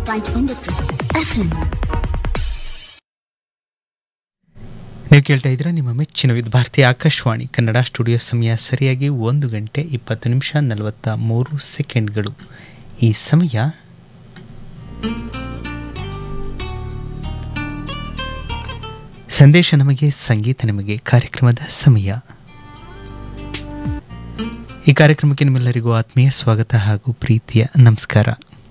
point ಒಂಬತ್ತು FM ನೀವು ಕೇಳ್ತಾ ಇದ್ರೆ ನಿಮ್ಮ ಮೆಚ್ಚಿನ ವಿದ್ ಭಾರತೀಯ ಆಕಾಶವಾಣಿ ಕನ್ನಡ ಸ್ಟುಡಿಯೋ ಸಮಯ ಸರಿಯಾಗಿ ಒಂದು ಗಂಟೆ ಇಪ್ಪತ್ತು ನಿಮಿಷ ನಲವತ್ತ ಮೂರು ಸೆಕೆಂಡ್ಗಳು ಈ ಸಮಯ ಸಂದೇಶ ನಮಗೆ ಸಂಗೀತ ನಿಮಗೆ ಕಾರ್ಯಕ್ರಮದ ಸಮಯ ಈ ಕಾರ್ಯಕ್ರಮಕ್ಕೆ ನಿಮ್ಮೆಲ್ಲರಿಗೂ ಆತ್ಮೀಯ ಸ್ವಾಗತ ಹಾಗೂ ಪ್ರೀತಿಯ ನಮಸ್ಕಾರ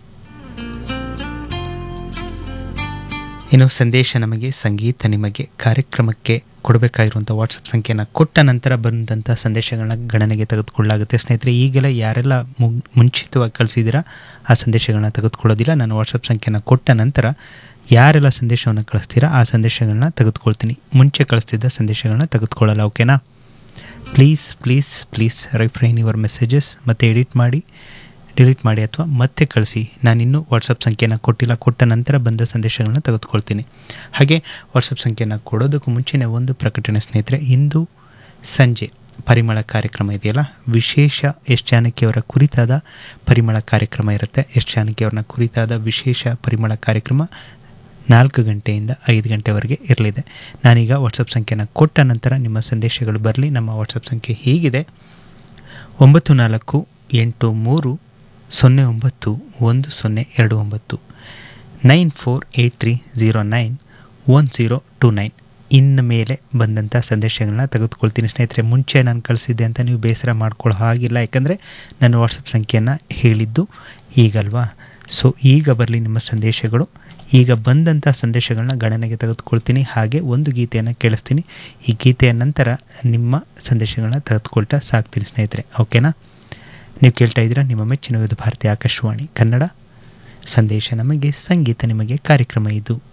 ಇನ್ನು ಸಂದೇಶ ನಮಗೆ ಸಂಗೀತ ನಿಮಗೆ ಕಾರ್ಯಕ್ರಮಕ್ಕೆ ಕೊಡಬೇಕಾಗಿರುವಂಥ ವಾಟ್ಸಪ್ ಸಂಖ್ಯೆಯನ್ನು ಕೊಟ್ಟ ನಂತರ ಬಂದಂಥ ಸಂದೇಶಗಳನ್ನ ಗಣನೆಗೆ ತೆಗೆದುಕೊಳ್ಳಲಾಗುತ್ತೆ ಸ್ನೇಹಿತರೆ ಈಗೆಲ್ಲ ಯಾರೆಲ್ಲ ಮುಂ- ಮುಂಚಿತವಾಗಿ ಕಳಿಸಿದ್ದೀರಾ ಆ ಸಂದೇಶಗಳನ್ನ ತೆಗೆದುಕೊಳ್ಳೋದಿಲ್ಲ ನಾನು ವಾಟ್ಸಪ್ ಸಂಖ್ಯೆನ ಕೊಟ್ಟ ನಂತರ ಯಾರೆಲ್ಲ ಸಂದೇಶವನ್ನು ಕಳಿಸ್ತೀರಾ ಆ ಸಂದೇಶಗಳನ್ನ ತೆಗೆದುಕೊಳ್ತೀನಿ ಮುಂಚೆ ಕಳಿಸ್ತಿದ್ದ ಸಂದೇಶಗಳನ್ನ ತೆಗೆದುಕೊಳ್ಳಲ್ಲ ಓಕೆನಾ please please please refrain your messages ಮತ್ತು ಎಡಿಟ್ ಮಾಡಿ ಡಿಲೀಟ್ ಮಾಡಿ ಅಥವಾ ಮತ್ತೆ ಕಳಿಸಿ ನಾನಿನ್ನೂ ವಾಟ್ಸಪ್ ಸಂಖ್ಯೆನ ಕೊಟ್ಟಿಲ್ಲ ಕೊಟ್ಟ ನಂತರ ಬಂದ ಸಂದೇಶಗಳನ್ನ ತೆಗೆದುಕೊಳ್ತೀನಿ ಹಾಗೆ ವಾಟ್ಸಪ್ ಸಂಖ್ಯೆನ ಕೊಡೋದಕ್ಕೂ ಮುಂಚೆನೇ ಒಂದು ಪ್ರಕಟಣೆ ಸ್ನೇಹಿತರೆ ಇಂದು ಸಂಜೆ ಪರಿಮಳ ಕಾರ್ಯಕ್ರಮ ಇದೆಯಲ್ಲ ವಿಶೇಷ ಎಸ್ ಜಾನಕಿಯವರ ಕುರಿತಾದ ಪರಿಮಳ ಕಾರ್ಯಕ್ರಮ ಇರುತ್ತೆ ಎಸ್ ಜಾನಕಿಯವರನ್ನ ಕುರಿತಾದ ವಿಶೇಷ ಪರಿಮಳ ಕಾರ್ಯಕ್ರಮ ನಾಲ್ಕು ಗಂಟೆಯಿಂದ ಐದು ಗಂಟೆವರೆಗೆ ಇರಲಿದೆ ನಾನೀಗ ವಾಟ್ಸಪ್ ಸಂಖ್ಯೆನ ಕೊಟ್ಟ ನಂತರ ನಿಮ್ಮ ಸಂದೇಶಗಳು ಬರಲಿ ನಮ್ಮ ವಾಟ್ಸಪ್ ಸಂಖ್ಯೆ ಹೀಗಿದೆ ಒಂಬತ್ತು ನಾಲ್ಕು ಎಂಟು ಮೂರು ಸೊನ್ನೆ ಒಂಬತ್ತು ಒಂದು ಸೊನ್ನೆ ಎರಡು ಒಂಬತ್ತು nine four eight three zero nine one zero two nine ಇನ್ನು ಮೇಲೆ ಬಂದಂಥ ಸಂದೇಶಗಳನ್ನ ತೆಗೆದುಕೊಳ್ತೀನಿ ಸ್ನೇಹಿತರೆ ಮುಂಚೆ ನಾನು ಕಳಿಸಿದ್ದೆ ಅಂತ ನೀವು ಬೇಸರ ಮಾಡ್ಕೊಳ್ಳೋ ಹಾಗಿಲ್ಲ ಯಾಕಂದರೆ ನಾನು ವಾಟ್ಸಪ್ ಸಂಖ್ಯೆಯನ್ನು ಹೇಳಿದ್ದು ಈಗಲ್ವಾ ಸೊ ಈಗ ಬರಲಿ ನಿಮ್ಮ ಸಂದೇಶಗಳು ಈಗ ಬಂದಂಥ ಸಂದೇಶಗಳನ್ನ ಗಣನೆಗೆ ತೆಗೆದುಕೊಳ್ತೀನಿ ಹಾಗೆ ಒಂದು ಗೀತೆಯನ್ನು ಕೇಳಿಸ್ತೀನಿ ಈ ಗೀತೆಯ ನಂತರ ನಿಮ್ಮ ಸಂದೇಶಗಳನ್ನ ತೆಗೆದುಕೊಳ್ತಾ ಸಾಕ್ತೀನಿ ಸ್ನೇಹಿತರೆ ಓಕೆನಾ ನೀವು ಕೇಳ್ತಾ ಇದ್ದೀರಾ ನಿಮ್ಮ ಮೆಚ್ಚಿನ ವಿವಿಧ ಭಾರತೀಯ ಆಕಾಶವಾಣಿ ಕನ್ನಡ ಸಂದೇಶ ನಮಗೆ ಸಂಗೀತ ನಿಮಗೆ ಕಾರ್ಯಕ್ರಮ ಇದು